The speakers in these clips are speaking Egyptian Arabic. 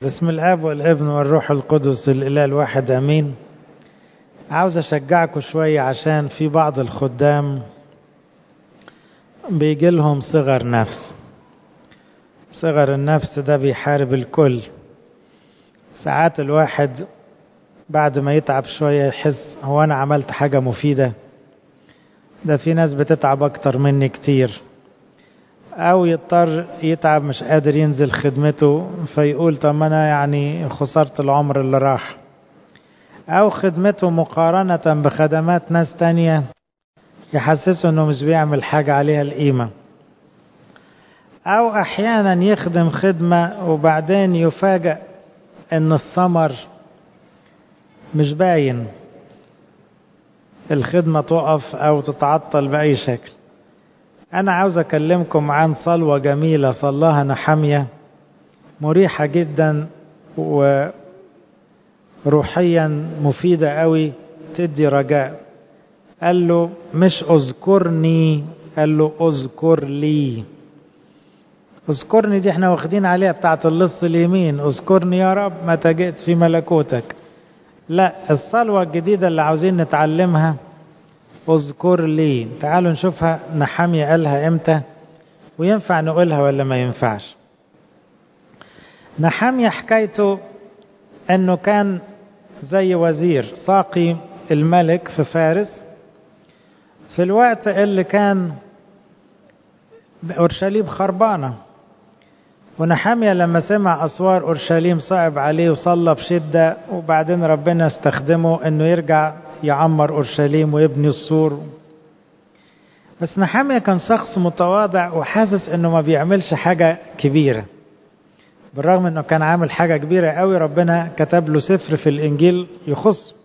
بسم الاب والابن والروح القدس الاله الواحد امين عاوز اشجعكم شويه عشان في بعض الخدام بيجي لهم صغر نفس صغر النفس ده بيحارب الكل ساعات الواحد بعد ما يتعب شويه يحس هو انا عملت حاجه مفيده ده في ناس بتتعب اكتر مني كتير او يضطر يتعب مش قادر ينزل خدمته فيقول طب انا يعني خسرت العمر اللي راح او خدمته مقارنة بخدمات ناس تانية يحسسه انه مش بيعمل حاجة عليها القيمة او احيانا يخدم خدمة وبعدين يفاجأ ان الثمر مش باين الخدمة تقف او تتعطل بأي شكل أنا عاوز أكلمكم عن صلوة جميلة صلاها نحمية مريحة جدا وروحيا مفيدة قوي تدي رجاء قال له مش اذكرني قال له اذكر لي اذكرني دي احنا واخدين عليها بتاعت اللص اليمين اذكرني يا رب متى جئت في ملكوتك لا الصلوة الجديدة اللي عاوزين نتعلمها اذكر لي تعالوا نشوفها نحامية قالها امتى وينفع نقولها ولا ما ينفعش نحامية حكايته انه كان زي وزير ساقي الملك في فارس في الوقت اللي كان اورشليم خربانه ونحامية لما سمع أسوار أورشليم صعب عليه وصلى بشدة وبعدين ربنا استخدمه أنه يرجع يعمر أورشليم ويبني السور بس نحامية كان شخص متواضع وحاسس أنه ما بيعملش حاجة كبيرة بالرغم أنه كان عامل حاجة كبيرة قوي ربنا كتب له سفر في الإنجيل يخص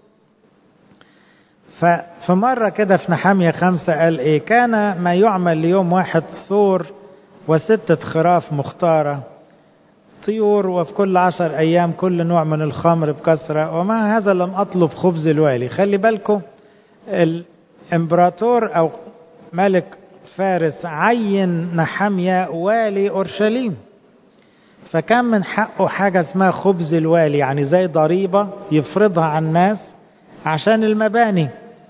ففي مرة كده في نحامية خمسة قال إيه كان ما يعمل ليوم واحد ثور وستة خراف مختارة طيور وفي كل عشر أيام كل نوع من الخمر بكثرة ومع هذا لم أطلب خبز الوالي خلي بالكم الإمبراطور أو ملك فارس عين نحمية والي أورشليم فكان من حقه حاجة اسمها خبز الوالي يعني زي ضريبة يفرضها على الناس عشان المباني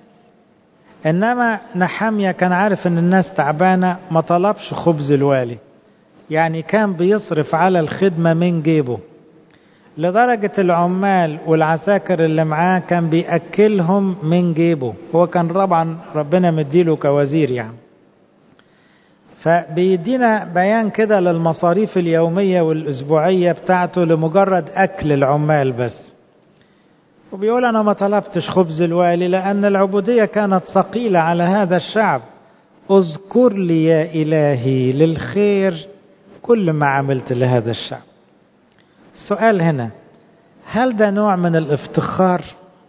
انما نحامية كان عارف ان الناس تعبانة ما طلبش خبز الوالي يعني كان بيصرف على الخدمة من جيبه لدرجة العمال والعساكر اللي معاه كان بيأكلهم من جيبه هو كان طبعا ربنا مديله كوزير يعني فبيدينا بيان كده للمصاريف اليومية والأسبوعية بتاعته لمجرد أكل العمال بس وبيقول أنا ما طلبتش خبز الوالي لأن العبودية كانت ثقيلة على هذا الشعب اذكر لي يا إلهي للخير كل ما عملت لهذا الشعب السؤال هنا هل ده نوع من الافتخار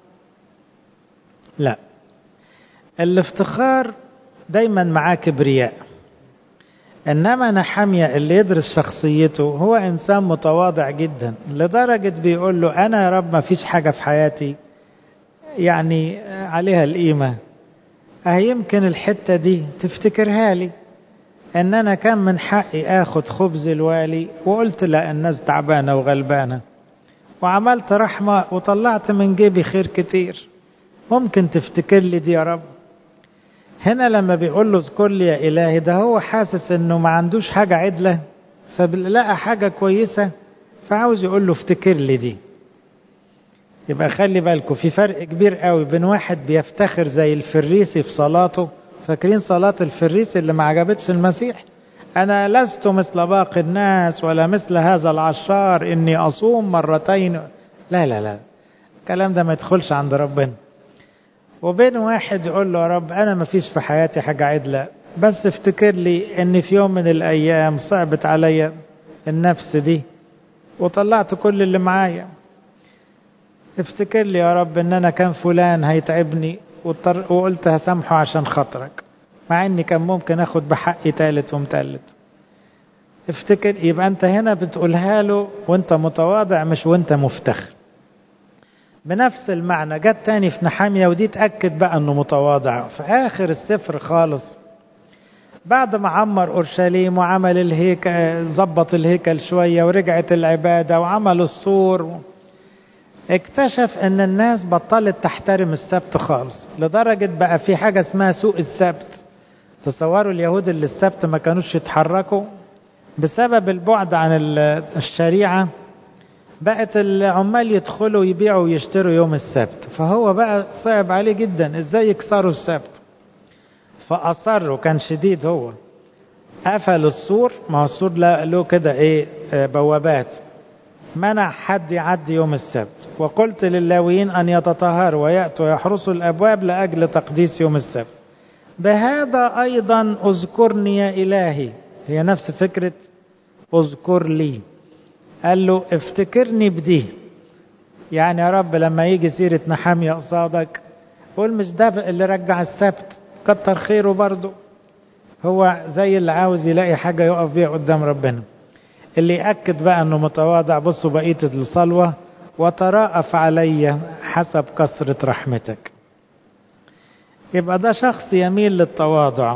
لا الافتخار دايما معاه كبرياء انما نحمية اللي يدرس شخصيته هو انسان متواضع جدا لدرجة بيقول له انا يا رب ما فيش حاجة في حياتي يعني عليها القيمة اه يمكن الحتة دي تفتكرها لي ان انا كان من حقي اخد خبز الوالي وقلت لا الناس تعبانة وغلبانة وعملت رحمة وطلعت من جيبي خير كتير ممكن تفتكر لي دي يا رب هنا لما بيقول له اذكر لي يا إلهي ده هو حاسس انه ما عندوش حاجة عدلة فلقى حاجة كويسة فعاوز يقول له افتكر لي دي يبقى خلي بالكم في فرق كبير قوي بين واحد بيفتخر زي الفريسي في صلاته فاكرين صلاة الفريسي اللي ما عجبتش المسيح أنا لست مثل باقي الناس ولا مثل هذا العشار إني أصوم مرتين لا لا لا الكلام ده ما يدخلش عند ربنا وبين واحد يقول له يا رب انا ما فيش في حياتي حاجه عدله بس افتكر لي ان في يوم من الايام صعبت عليا النفس دي وطلعت كل اللي معايا افتكر لي يا رب ان انا كان فلان هيتعبني وقلت هسامحه عشان خاطرك مع اني كان ممكن اخد بحقي تالت ومتالت افتكر يبقى انت هنا بتقولها له وانت متواضع مش وانت مفتخر بنفس المعنى جت تاني في نحامية ودي تأكد بقى انه متواضع في اخر السفر خالص بعد ما عمر اورشليم وعمل الهيكل ظبط الهيكل شويه ورجعت العباده وعمل السور اكتشف ان الناس بطلت تحترم السبت خالص لدرجه بقى في حاجه اسمها سوق السبت تصوروا اليهود اللي السبت ما كانوش يتحركوا بسبب البعد عن الشريعه بقت العمال يدخلوا يبيعوا ويشتروا يوم السبت فهو بقى صعب عليه جدا ازاي يكسروا السبت فأصروا كان شديد هو قفل السور ما هو السور له كده ايه بوابات منع حد يعدي يوم السبت وقلت للاويين ان يتطهروا وياتوا ويحرسوا الابواب لاجل تقديس يوم السبت بهذا ايضا اذكرني يا الهي هي نفس فكره اذكر لي قال له افتكرني بدي يعني يا رب لما يجي سيرة نحامية قصادك قول مش ده اللي رجع السبت كتر خيره برضه هو زي اللي عاوز يلاقي حاجة يقف بيها قدام ربنا اللي يأكد بقى انه متواضع بصوا بقية الصلوة وتراءف علي حسب كثرة رحمتك يبقى ده شخص يميل للتواضع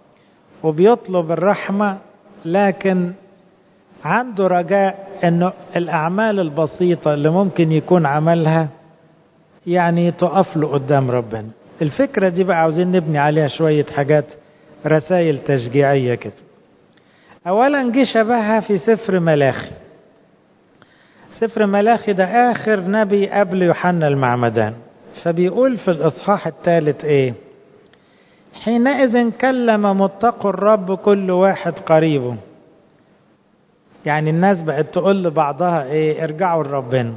وبيطلب الرحمة لكن عنده رجاء انه الاعمال البسيطة اللي ممكن يكون عملها يعني تقف له قدام ربنا الفكرة دي بقى عاوزين نبني عليها شوية حاجات رسائل تشجيعية كده اولا جه شبهها في سفر ملاخي سفر ملاخي ده اخر نبي قبل يوحنا المعمدان فبيقول في الاصحاح الثالث ايه حينئذ كلم متقوا الرب كل واحد قريبه يعني الناس بقت تقول لبعضها ايه ارجعوا لربنا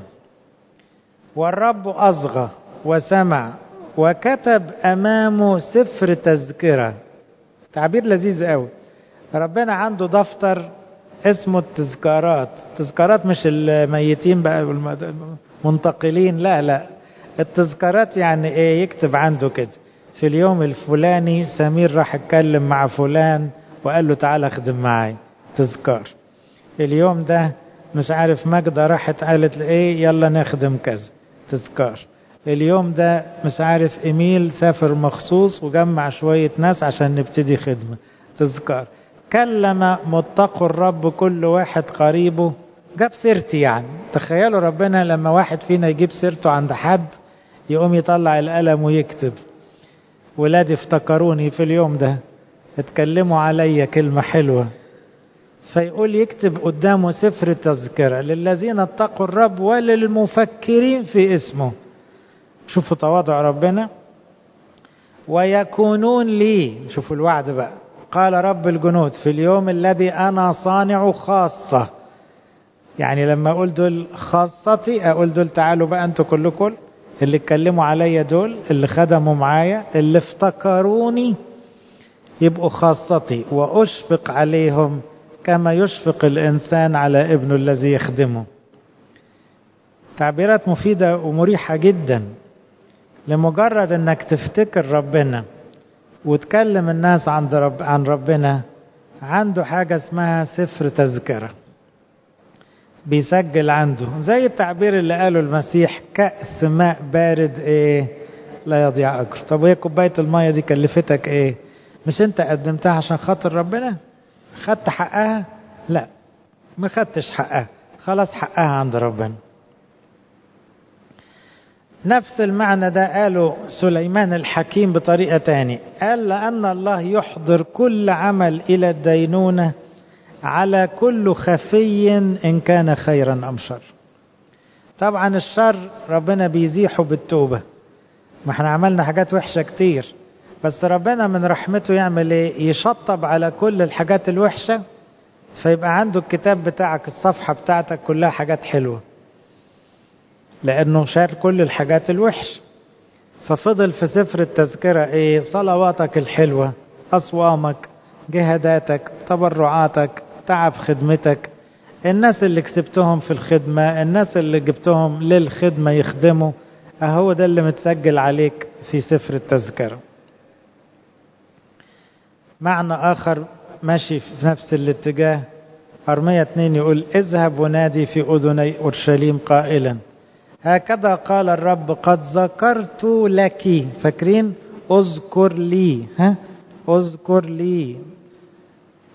والرب اصغى وسمع وكتب امامه سفر تذكره تعبير لذيذ قوي ربنا عنده دفتر اسمه التذكارات التذكارات مش الميتين بقى المنتقلين لا لا التذكارات يعني ايه يكتب عنده كده في اليوم الفلاني سمير راح اتكلم مع فلان وقال له تعالى اخدم معاي تذكار اليوم ده مش عارف ماجدة راحت قالت ايه يلا نخدم كذا تذكار اليوم ده مش عارف ايميل سافر مخصوص وجمع شوية ناس عشان نبتدي خدمة تذكار كلم متقوا الرب كل واحد قريبه جاب سيرتي يعني تخيلوا ربنا لما واحد فينا يجيب سيرته عند حد يقوم يطلع القلم ويكتب ولادي افتكروني في اليوم ده اتكلموا عليا كلمة حلوة فيقول يكتب قدامه سفر تذكرة للذين اتقوا الرب وللمفكرين في اسمه شوفوا تواضع ربنا ويكونون لي شوفوا الوعد بقى قال رب الجنود في اليوم الذي أنا صانع خاصة يعني لما أقول دول خاصتي أقول دول تعالوا بقى أنتوا كلكم اللي اتكلموا عليا دول اللي خدموا معايا اللي افتكروني يبقوا خاصتي وأشفق عليهم كما يشفق الإنسان على ابنه الذي يخدمه تعبيرات مفيدة ومريحة جدا لمجرد انك تفتكر ربنا وتكلم الناس عن رب عن ربنا عنده حاجة اسمها سفر تذكرة بيسجل عنده زي التعبير اللي قاله المسيح كأس ماء بارد ايه لا يضيع أجر طب وهي كوباية المية دي كلفتك ايه مش انت قدمتها عشان خاطر ربنا خدت حقها لا ما خدتش حقها خلاص حقها عند ربنا نفس المعنى ده قاله سليمان الحكيم بطريقة تاني قال لأن الله يحضر كل عمل إلى الدينونة على كل خفي إن كان خيرا أم شر طبعا الشر ربنا بيزيحه بالتوبة ما احنا عملنا حاجات وحشة كتير بس ربنا من رحمته يعمل ايه يشطب على كل الحاجات الوحشة فيبقى عنده الكتاب بتاعك الصفحة بتاعتك كلها حاجات حلوة لأنه شال كل الحاجات الوحش ففضل في سفر التذكرة ايه صلواتك الحلوة أصوامك جهاداتك تبرعاتك تعب خدمتك الناس اللي كسبتهم في الخدمة الناس اللي جبتهم للخدمة يخدموا أهو ده اللي متسجل عليك في سفر التذكرة معنى آخر ماشي في نفس الاتجاه أرمية 2 يقول اذهب ونادي في أذني أورشليم قائلا هكذا قال الرب قد ذكرت لك فاكرين اذكر لي ها اذكر لي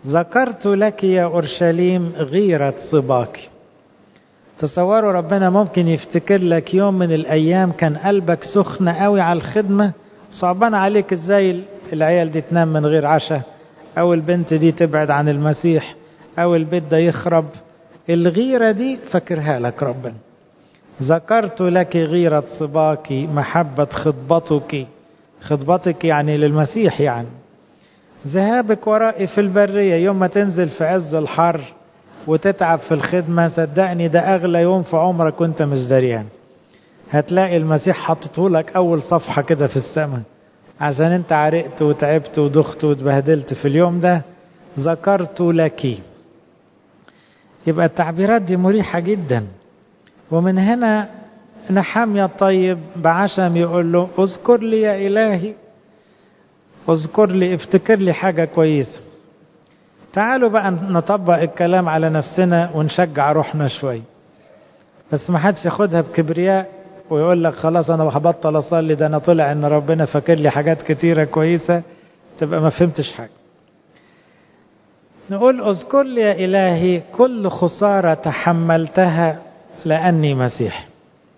ذكرت لك يا أورشليم غيرة صباك تصوروا ربنا ممكن يفتكر لك يوم من الأيام كان قلبك سخن قوي على الخدمة صعبان عليك ازاي العيال دي تنام من غير عشاء أو البنت دي تبعد عن المسيح أو البيت ده يخرب الغيرة دي فاكرها لك ربنا ذكرت لك غيرة صباك محبة خطبتك خطبتك يعني للمسيح يعني ذهابك ورائي في البرية يوم ما تنزل في عز الحر وتتعب في الخدمة صدقني ده أغلى يوم في عمرك وانت مش دريان هتلاقي المسيح حطته لك أول صفحة كده في السماء عشان انت عرقت وتعبت ودخت واتبهدلت في اليوم ده ذكرت لك يبقى التعبيرات دي مريحة جدا ومن هنا نحمية الطيب بعشم يقول له اذكر لي يا إلهي اذكر لي افتكر لي حاجة كويسة تعالوا بقى نطبق الكلام على نفسنا ونشجع روحنا شوي بس ما حدش ياخدها بكبرياء ويقول لك خلاص انا هبطل اصلي ده انا طلع ان ربنا فاكر لي حاجات كتيره كويسه تبقى ما فهمتش حاجه نقول اذكر لي يا الهي كل خساره تحملتها لاني مسيح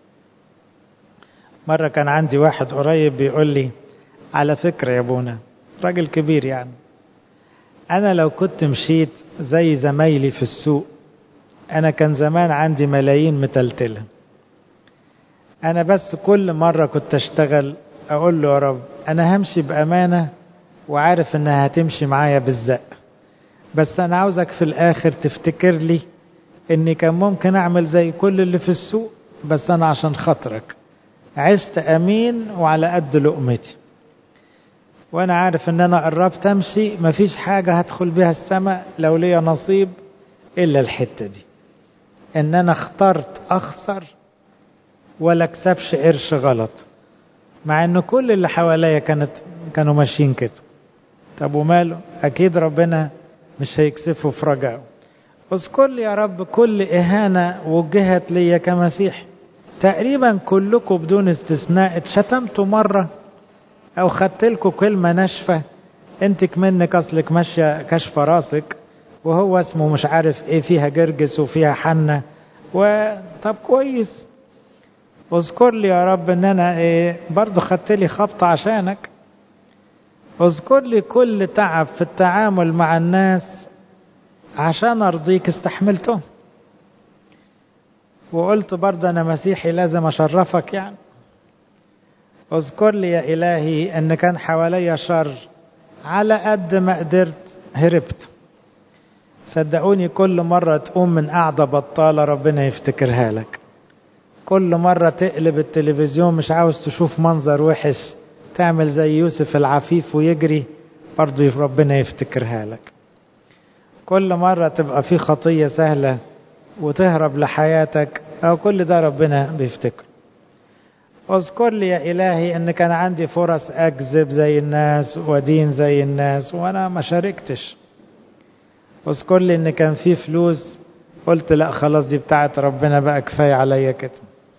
مره كان عندي واحد قريب بيقول لي على فكره يا ابونا راجل كبير يعني انا لو كنت مشيت زي زمايلي في السوق انا كان زمان عندي ملايين متلتله انا بس كل مره كنت اشتغل اقول له يا رب انا همشي بامانه وعارف انها هتمشي معايا بالزق بس انا عاوزك في الاخر تفتكر لي اني كان ممكن اعمل زي كل اللي في السوق بس انا عشان خاطرك عشت امين وعلى قد لقمتي وانا عارف ان انا قربت امشي مفيش حاجه هدخل بيها السماء لو ليا نصيب الا الحته دي ان انا اخترت اخسر ولا اكسبش قرش غلط مع ان كل اللي حواليا كانت كانوا ماشيين كده طب وماله اكيد ربنا مش هيكسفه في رجعه اذكر لي يا رب كل اهانه وجهت ليا كمسيح تقريبا كلكم بدون استثناء اتشتمتوا مره او خدت لكم كلمه ناشفه انت منك اصلك ماشيه كشف راسك وهو اسمه مش عارف ايه فيها جرجس وفيها حنه وطب كويس اذكر لي يا رب ان انا ايه برضه خدت لي خبطه عشانك اذكر لي كل تعب في التعامل مع الناس عشان ارضيك استحملته وقلت برضه انا مسيحي لازم اشرفك يعني اذكر لي يا الهي ان كان حواليا شر على قد ما قدرت هربت صدقوني كل مرة تقوم من قعدة بطالة ربنا يفتكرها لك كل مرة تقلب التلفزيون مش عاوز تشوف منظر وحش تعمل زي يوسف العفيف ويجري برضه ربنا يفتكرها لك كل مرة تبقى في خطية سهلة وتهرب لحياتك أو كل ده ربنا بيفتكر اذكر لي يا إلهي أن كان عندي فرص أكذب زي الناس ودين زي الناس وأنا ما شاركتش اذكر لي أن كان في فلوس قلت لا خلاص دي بتاعت ربنا بقى كفاية عليا كده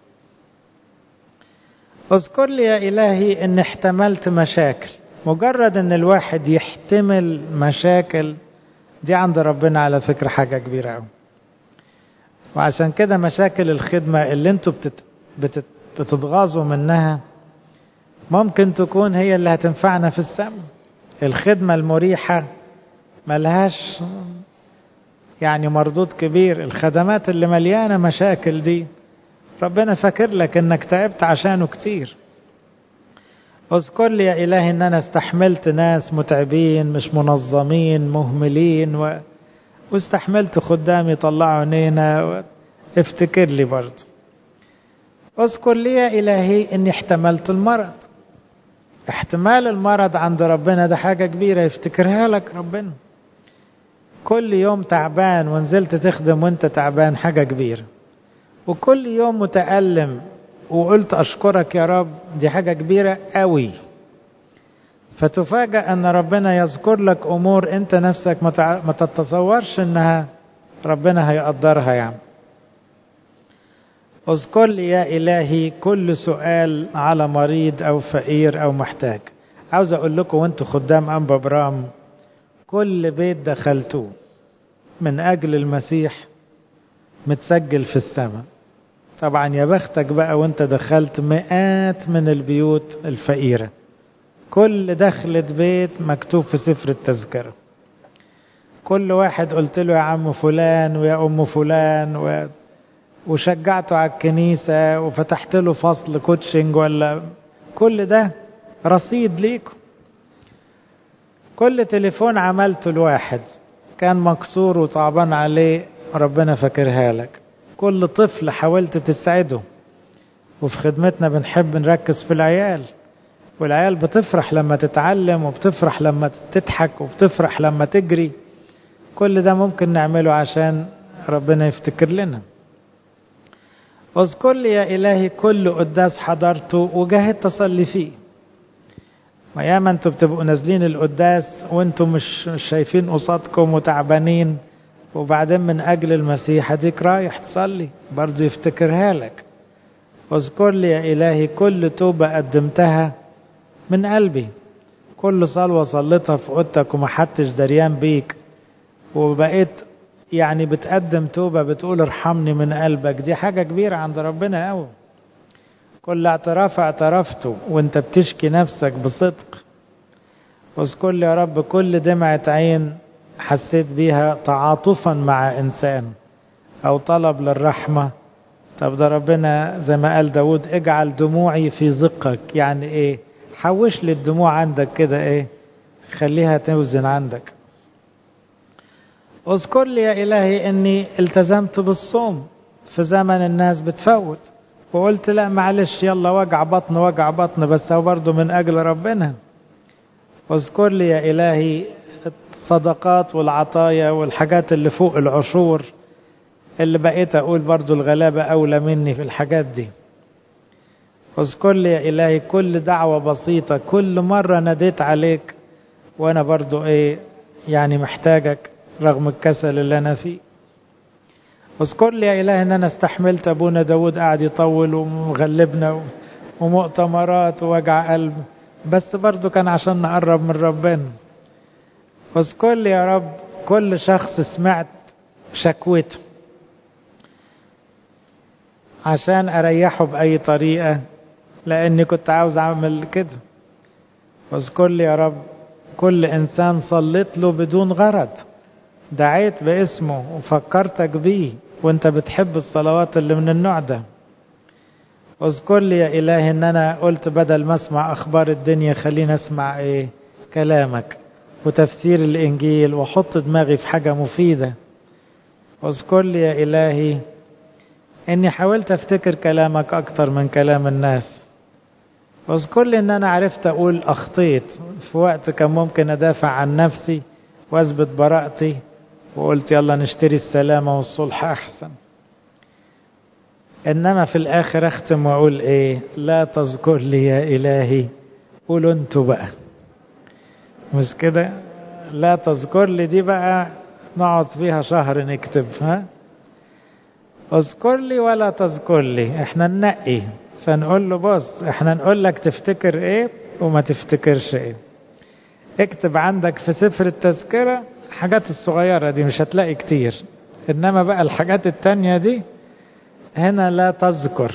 اذكر لي يا إلهي أن احتملت مشاكل مجرد أن الواحد يحتمل مشاكل دي عند ربنا على فكرة حاجة كبيرة قوي وعشان كده مشاكل الخدمة اللي انتوا بتت... بتت... بتتغاظوا منها ممكن تكون هي اللي هتنفعنا في السماء الخدمة المريحة ملهاش يعني مردود كبير الخدمات اللي مليانة مشاكل دي ربنا فاكر لك انك تعبت عشانه كتير اذكر لي يا إلهي ان انا استحملت ناس متعبين مش منظمين مهملين و... واستحملت خدام يطلعوا عينينا و... افتكر لي برضه اذكر لي يا إلهي اني احتملت المرض احتمال المرض عند ربنا ده حاجة كبيرة يفتكرها لك ربنا كل يوم تعبان ونزلت تخدم وانت تعبان حاجة كبيرة وكل يوم متألم وقلت أشكرك يا رب دي حاجة كبيرة قوي فتفاجأ أن ربنا يذكر لك أمور أنت نفسك ما تتصورش أنها ربنا هيقدرها يعني اذكر لي يا إلهي كل سؤال على مريض أو فقير أو محتاج عاوز أقول لكم وأنتوا خدام أنبا برام كل بيت دخلتوه من أجل المسيح متسجل في السماء طبعا يا بختك بقى وانت دخلت مئات من البيوت الفقيرة كل دخلة بيت مكتوب في سفر التذكرة كل واحد قلت له يا عم فلان ويا أم فلان و... وشجعته على الكنيسة وفتحت له فصل كوتشنج ولا كل ده رصيد ليكم كل تليفون عملته لواحد كان مكسور وصعبان عليه ربنا فاكرها لك كل طفل حاولت تسعده وفي خدمتنا بنحب نركز في العيال والعيال بتفرح لما تتعلم وبتفرح لما تضحك وبتفرح لما تجري كل ده ممكن نعمله عشان ربنا يفتكر لنا اذكر لي يا إلهي كل قداس حضرته وجاهدت أصلي فيه ما ياما انتوا بتبقوا نازلين القداس وانتوا مش, مش شايفين قصادكم وتعبانين وبعدين من أجل المسيح هديك رايح تصلي برضو يفتكرها لك اذكر لي يا إلهي كل توبة قدمتها من قلبي كل صلوة صليتها في أوضتك وما حدش دريان بيك وبقيت يعني بتقدم توبة بتقول ارحمني من قلبك دي حاجة كبيرة عند ربنا قوي كل اعتراف اعترفته وانت بتشكي نفسك بصدق واذكر لي يا رب كل دمعة عين حسيت بيها تعاطفا مع إنسان أو طلب للرحمة طب ده ربنا زي ما قال داود اجعل دموعي في زقك يعني ايه حوش لي الدموع عندك كده ايه خليها توزن عندك اذكر لي يا إلهي أني التزمت بالصوم في زمن الناس بتفوت وقلت لا معلش يلا وجع بطن وجع بطن بس هو برضه من أجل ربنا اذكر لي يا إلهي الصدقات والعطايا والحاجات اللي فوق العشور اللي بقيت أقول برضه الغلابة أولى مني في الحاجات دي اذكر لي يا إلهي كل دعوة بسيطة كل مرة ناديت عليك وأنا برضه إيه يعني محتاجك رغم الكسل اللي أنا فيه اذكر لي يا إلهي أن أنا استحملت أبونا داود قاعد يطول ومغلبنا ومؤتمرات ووجع قلب بس برضو كان عشان نقرب من ربنا اذكر لي يا رب كل شخص سمعت شكوته عشان أريحه بأي طريقة لأني كنت عاوز أعمل كده واذكر لي يا رب كل إنسان صليت له بدون غرض دعيت باسمه وفكرتك بيه وانت بتحب الصلوات اللي من النوع ده اذكر لي يا إلهي ان انا قلت بدل ما اسمع اخبار الدنيا خليني اسمع ايه كلامك وتفسير الانجيل واحط دماغي في حاجة مفيدة اذكر لي يا إلهي اني حاولت افتكر كلامك اكتر من كلام الناس واذكر لي ان انا عرفت اقول اخطيت في وقت كان ممكن ادافع عن نفسي واثبت براءتي وقلت يلا نشتري السلامة والصلح أحسن إنما في الآخر أختم وأقول إيه لا تذكر لي يا إلهي قولوا أنتوا بقى مش كده لا تذكر لي دي بقى نقعد فيها شهر نكتب ها اذكر لي ولا تذكر لي احنا ننقي فنقول له بص احنا نقول لك تفتكر ايه وما تفتكرش ايه اكتب عندك في سفر التذكرة الحاجات الصغيرة دي مش هتلاقي كتير إنما بقى الحاجات التانية دي هنا لا تذكر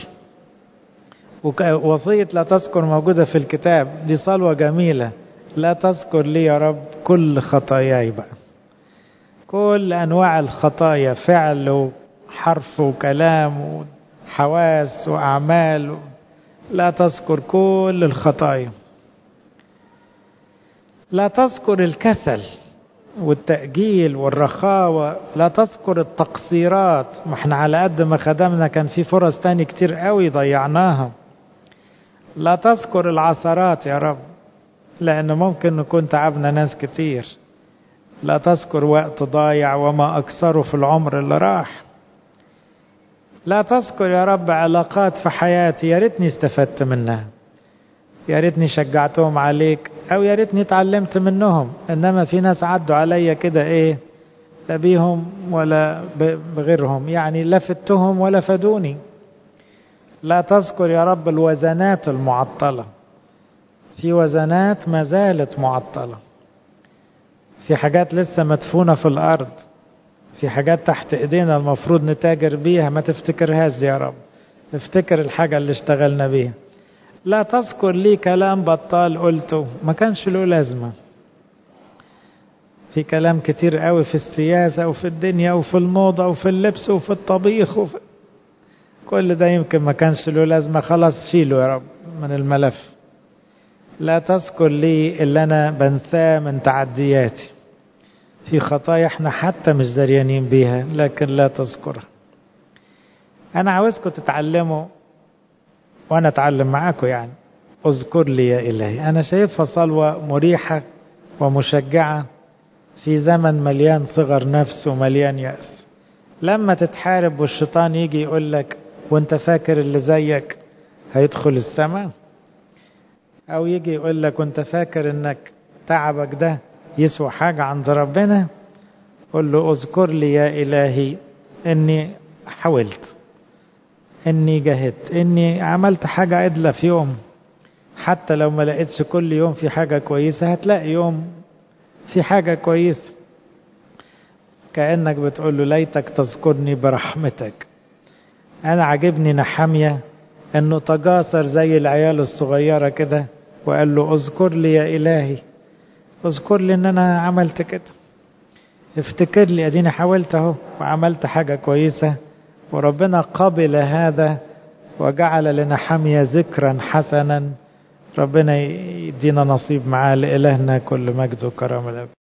وصية لا تذكر موجودة في الكتاب دي صلوة جميلة لا تذكر لي يا رب كل خطاياي بقى كل أنواع الخطايا فعل وحرف وكلام وحواس وأعمال لا تذكر كل الخطايا لا تذكر الكسل والتأجيل والرخاوة لا تذكر التقصيرات ما احنا على قد ما خدمنا كان في فرص تاني كتير قوي ضيعناها لا تذكر العثرات يا رب لأن ممكن نكون تعبنا ناس كتير لا تذكر وقت ضايع وما أكثره في العمر اللي راح لا تذكر يا رب علاقات في حياتي يا ريتني استفدت منها يا ريتني شجعتهم عليك او يا ريتني اتعلمت منهم انما في ناس عدوا عليا كده ايه لا بيهم ولا بغيرهم يعني لا فدتهم ولا فادوني لا تذكر يا رب الوزنات المعطلة في وزنات ما زالت معطلة في حاجات لسه مدفونة في الأرض في حاجات تحت إيدينا المفروض نتاجر بيها ما تفتكرهاش يا رب افتكر الحاجة اللي اشتغلنا بيها لا تذكر لي كلام بطال قلته ما كانش له لازمة في كلام كتير قوي في السياسة وفي الدنيا وفي الموضة وفي اللبس وفي الطبيخ وفي كل ده يمكن ما كانش له لازمة خلاص شيله يا رب من الملف لا تذكر لي اللي أنا بنساه من تعدياتي في خطايا احنا حتى مش دريانين بيها لكن لا تذكرها أنا عاوزكم تتعلموا وأنا أتعلم معاكم يعني اذكر لي يا إلهي أنا شايفها صلوة مريحة ومشجعة في زمن مليان صغر نفس ومليان يأس لما تتحارب والشيطان يجي يقول لك وانت فاكر اللي زيك هيدخل السماء او يجي يقول لك وانت فاكر انك تعبك ده يسوى حاجة عند ربنا قل له اذكر لي يا إلهي اني حاولت اني جهدت اني عملت حاجة عدلة في يوم حتى لو ما لقيتش كل يوم في حاجة كويسة هتلاقي يوم في حاجة كويسة كأنك بتقول له ليتك تذكرني برحمتك أنا عجبني نحمية أنه تجاسر زي العيال الصغيرة كده وقال له اذكر لي يا إلهي اذكر لي أن أنا عملت كده افتكر لي أديني حاولت أهو وعملت حاجة كويسة وربنا قبل هذا وجعل لنحمية ذكرا حسنا ربنا يدينا نصيب معاه لإلهنا كل مجد وكرم الأب